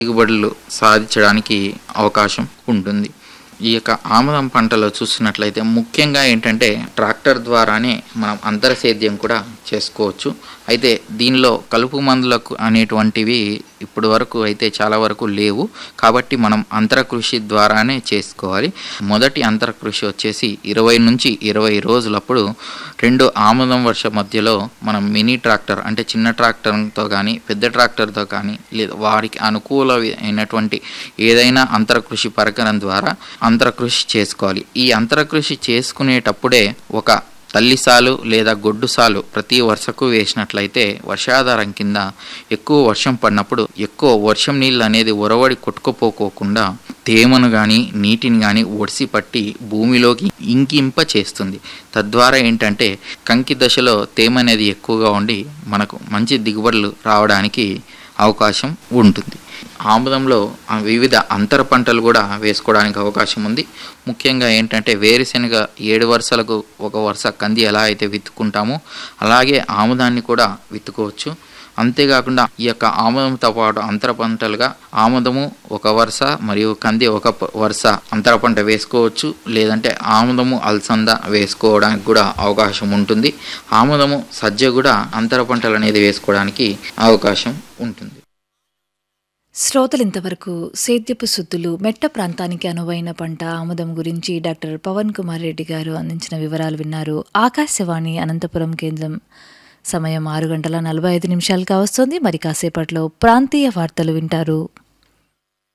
దిగుబడులు సాధించడానికి అవకాశం ఉంటుంది ఈ యొక్క ఆముదం పంటలో చూస్తున్నట్లయితే ముఖ్యంగా ఏంటంటే ట్రాక్టర్ ద్వారానే మనం అంతర సేద్యం కూడా చేసుకోవచ్చు అయితే దీనిలో కలుపు మందులకు అనేటువంటివి ఇప్పుడు వరకు అయితే చాలా వరకు లేవు కాబట్టి మనం అంతర కృషి ద్వారానే చేసుకోవాలి మొదటి అంతర కృషి వచ్చేసి ఇరవై నుంచి ఇరవై రోజులప్పుడు రెండు ఆముదం వర్ష మధ్యలో మనం మినీ ట్రాక్టర్ అంటే చిన్న ట్రాక్టర్తో కానీ పెద్ద ట్రాక్టర్తో కానీ లేదా వారికి అనుకూలమైనటువంటి ఏదైనా అంతర కృషి పరికరం ద్వారా అంతర కృషి చేసుకోవాలి ఈ అంతర కృషి చేసుకునేటప్పుడే ఒక తల్లిసాలు లేదా గొడ్డు సాలు ప్రతి వరుసకు వేసినట్లయితే వర్షాధారం కింద ఎక్కువ వర్షం పడినప్పుడు ఎక్కువ వర్షం నీళ్ళు అనేది ఒరవడి కొట్టుకుపోకోకుండా తేమను కానీ నీటిని కానీ ఒడిసి పట్టి భూమిలోకి ఇంకింప చేస్తుంది తద్వారా ఏంటంటే కంకి దశలో తేమ అనేది ఎక్కువగా ఉండి మనకు మంచి దిగుబడులు రావడానికి అవకాశం ఉంటుంది ఆముదంలో ఆ వివిధ అంతర పంటలు కూడా వేసుకోవడానికి అవకాశం ఉంది ముఖ్యంగా ఏంటంటే వేరుశెనగ ఏడు వరుసలకు ఒక వరుస కంది ఎలా అయితే విత్తుకుంటామో అలాగే ఆముదాన్ని కూడా విత్తుకోవచ్చు అంతేకాకుండా ఈ యొక్క ఆముదంతో పాటు అంతర పంటలుగా ఆముదము ఒక వరుస మరియు కంది ఒక ప- వరుస అంతర పంట వేసుకోవచ్చు లేదంటే ఆముదము అలసంద వేసుకోవడానికి కూడా అవకాశం ఉంటుంది ఆముదము సజ్జ కూడా అంతర పంటలు అనేది వేసుకోవడానికి అవకాశం ఉంటుంది శ్రోతలు ఇంతవరకు సేద్యపు సుద్దులు మెట్ట ప్రాంతానికి అనువైన పంట ఆముదం గురించి డాక్టర్ పవన్ కుమార్ రెడ్డి గారు అందించిన వివరాలు విన్నారు ఆకాశవాణి అనంతపురం కేంద్రం సమయం ఆరు గంటల నలభై ఐదు నిమిషాలుగా వస్తుంది మరి కాసేపట్లో ప్రాంతీయ వార్తలు వింటారు